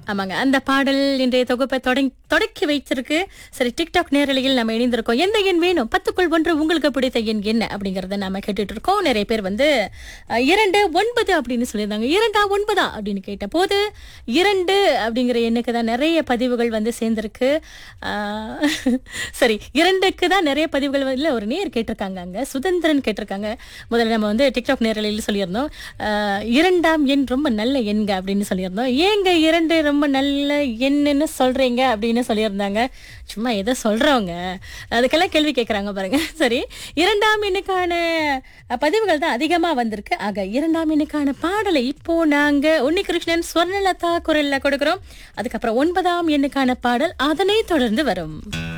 ஆமாங்க அந்த பாடல் இன்றைய தொகுப்பை தொடங்கி தொடக்கி வைத்திருக்கு சரி டிக்டாக் நேரலையில் நம்ம இணைந்திருக்கோம் எந்த எண் வேணும் பத்துக்குள் ஒன்று உங்களுக்கு பிடித்த எண் என்ன அப்படிங்கறத நாம கேட்டுட்டு இருக்கோம் நிறைய பேர் வந்து அஹ், இரண்டு ஒன்பது அப்படின்னு சொல்லியிருந்தாங்க இரண்டா ஒன்பதா அப்படின்னு கேட்ட போது இரண்டு அப்படிங்கிற எண்ணுக்கு தான் நிறைய பதிவுகள் வந்து சேர்ந்திருக்கு அஹ், சரி இரண்டுக்கு தான் நிறைய பதிவுகள் வந்து- இல்ல ஒரு நேர் கேட்டிருக்காங்க அங்க சுதந்திரன் கேட்டிருக்காங்க முதல்ல நம்ம வந்து டிக்டாக் நேரலையில் சொல்லியிருந்தோம் அஹ், இரண்டாம் எண் ரொம்ப நல்ல எண்க அப்படின்னு சொல்லியிருந்தோம் ஏங்க இரண்டு ரொம்ப நல்ல எண்ணுன்னு சொல்றீங்க அப்படின்னு சொல்லியிருந்தாங்க சும்மா எதை சொல்றவங்க அதுக்கெல்லாம் கேள்வி கேட்கறாங்க பாருங்க சரி இரண்டாம் எண்ணுக்கான அஹ், பதிவுகள் தான் அதிகமா வந்திருக்கு ஆக இரண்டாம் எண்ணுக்கான பாடலை இப்போ நாங்க உன்னிகிருஷ்ணன் ஸ்வர்ணலதா குரல்ல கொடுக்கிறோம் அதுக்கப்புறம் ஒன்பதாம் எண்ணுக்கான பாடல் அதனை தொடர்ந்து வரும்